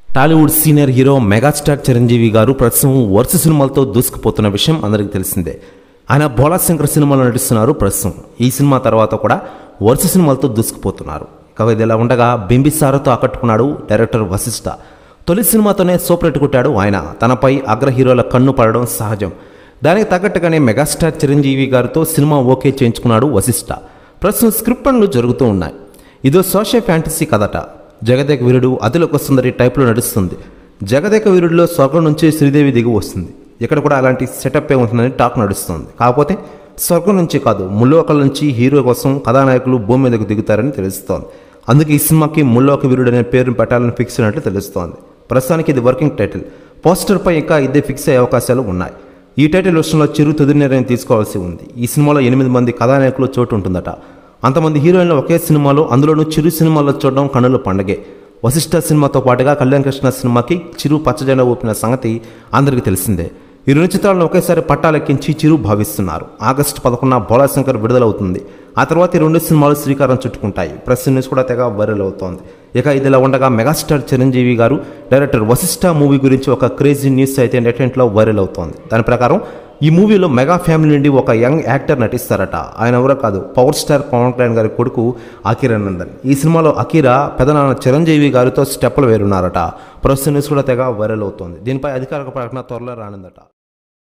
Tollywood senior hero megastar Chiranjeevi గారు ప్రస్తుతం వరుస సినిమాలతో దూసుకుపోతున్న విషయం అందరికీ తెలిసిందే ఆయన భోలా శంకర్ సినిమాలో నటిస్తున్నారు ప్రస్తుతం ఈ సినిమా తర్వాత కూడా వరుస సినిమాలతో దూసుకుపోతున్నారు ఇక ఇది ఇలా ఉండగా బింబిసారతో ఆకట్టుకున్నాడు డైరెక్టర్ వశిష్ఠ తొలి సినిమాతోనే సూపర్ హిట్ కొట్టాడు ఆయన తనపై అగ్ర హీరోల కన్ను పడడం సహజం దానికి తగ్గట్టుగానే మెగాస్టార్ చిరంజీవి గారితో సినిమా ఓకే చేయించుకున్నాడు వశిష్ఠ ప్రస్తుతం స్క్రిప్ట్ పనులు జరుగుతూ ఉన్నాయి ఇదో సోషల్ ఫ్యాంటసీ కథట జగదేక వీరుడు అతిలోక సుందరి టైప్లో నడుస్తుంది జగదేక వీరుడిలో స్వర్గం నుంచి శ్రీదేవి దిగి వస్తుంది ఇక్కడ కూడా అలాంటి సెటప్ ఉంటుందని టాక్ నడుస్తుంది కాకపోతే స్వర్గం నుంచి కాదు ముల్లోకల నుంచి హీరో కోసం కథానాయకులు భూమి మీదకు దిగుతారని తెలుస్తోంది అందుకే ఈ సినిమాకి ముల్లోక వీరుడు అనే పేరును పెట్టాలని ఫిక్స్ అయినట్లు తెలుస్తోంది ప్రస్తుతానికి ఇది వర్కింగ్ టైటిల్ పోస్టర్పై ఇంకా ఇదే ఫిక్స్ అయ్యే అవకాశాలు ఉన్నాయి ఈ టైటిల్ విషయంలో చిరు తుది నిర్ణయం తీసుకోవాల్సి ఉంది ఈ సినిమాలో ఎనిమిది మంది కథానాయకులు చోటు ఉంటుందట అంతమంది హీరోయిన్లు ఒకే సినిమాలో అందులోనూ చిరు సినిమాలో చూడడం కన్నుల పండగే వశిష్ఠ సినిమాతో పాటుగా కళ్యాణ్ కృష్ణ సినిమాకి చిరు పచ్చజెండా ఊపిన సంగతి అందరికీ తెలిసిందే ఈ రెండు చిత్రాలను ఒకేసారి పట్టాలెక్కించి చిరు భావిస్తున్నారు ఆగస్టు పదకొండున బోలాశంకర్ విడుదలవుతుంది ఆ తర్వాత ఈ రెండు సినిమాలు శ్రీకారం చుట్టుకుంటాయి ప్రెస్ న్యూస్ కూడా తెగ వైరల్ అవుతోంది ఇక ఇదిలా ఉండగా మెగాస్టార్ చిరంజీవి గారు డైరెక్టర్ వశిష్ఠ మూవీ గురించి ఒక క్రేజీ న్యూస్ అయితే నెట్టింట్లో వైరల్ అవుతోంది దాని ప్రకారం ఈ మూవీలో మెగా ఫ్యామిలీ నుండి ఒక యంగ్ యాక్టర్ నటిస్తారట ఆయన ఎవరో కాదు పవర్ స్టార్ పవన్ కళ్యాణ్ గారి కొడుకు అకిరానందన్ ఈ సినిమాలో అకిరా పెదనాన్న చిరంజీవి గారితో స్టెప్పులు వేరున్నారట ప్రస్తుత న్యూస్ కూడా తెగ వైరల్ అవుతోంది దీనిపై అధికారిక ప్రకటన త్వరలో రానుందట